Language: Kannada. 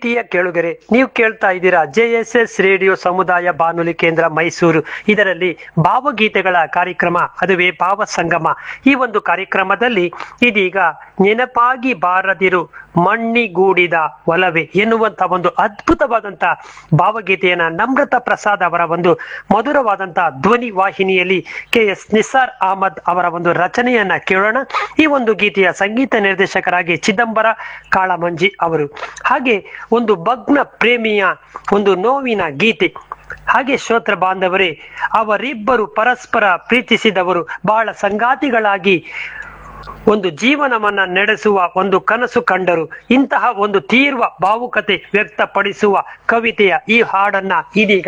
ಪ್ರೀತಿಯ ಕೇಳುಗರೆ ನೀವು ಕೇಳ್ತಾ ಇದ್ದೀರಾ ಜೆ ಎಸ್ ಎಸ್ ರೇಡಿಯೋ ಸಮುದಾಯ ಬಾನುಲಿ ಕೇಂದ್ರ ಮೈಸೂರು ಇದರಲ್ಲಿ ಭಾವಗೀತೆಗಳ ಕಾರ್ಯಕ್ರಮ ಅದುವೇ ಭಾವ ಸಂಗಮ ಈ ಒಂದು ಕಾರ್ಯಕ್ರಮದಲ್ಲಿ ಇದೀಗ ನೆನಪಾಗಿ ಬಾರದಿರು ಮಣ್ಣಿಗೂಡಿದ ಒಲವೆ ಎನ್ನುವಂತ ಒಂದು ಅದ್ಭುತವಾದಂತ ಭಾವಗೀತೆಯನ್ನ ನಮ್ರತ ಪ್ರಸಾದ್ ಅವರ ಒಂದು ಮಧುರವಾದಂತ ಧ್ವನಿ ವಾಹಿನಿಯಲ್ಲಿ ಕೆ ಎಸ್ ನಿಸಾರ್ ಅಹಮದ್ ಅವರ ಒಂದು ರಚನೆಯನ್ನ ಕೇಳೋಣ ಈ ಒಂದು ಗೀತೆಯ ಸಂಗೀತ ನಿರ್ದೇಶಕರಾಗಿ ಚಿದಂಬರ ಕಾಳಮಂಜಿ ಅವರು ಹಾಗೆ ಒಂದು ಭಗ್ನ ಪ್ರೇಮಿಯ ಒಂದು ನೋವಿನ ಗೀತೆ ಹಾಗೆ ಶ್ರೋತ್ರ ಬಾಂಧವರೇ ಅವರಿಬ್ಬರು ಪರಸ್ಪರ ಪ್ರೀತಿಸಿದವರು ಬಹಳ ಸಂಗಾತಿಗಳಾಗಿ ಒಂದು ಜೀವನವನ್ನ ನಡೆಸುವ ಒಂದು ಕನಸು ಕಂಡರು ಇಂತಹ ಒಂದು ತೀರ್ವ ಭಾವುಕತೆ ವ್ಯಕ್ತಪಡಿಸುವ ಕವಿತೆಯ ಈ ಹಾಡನ್ನ ಇದೀಗ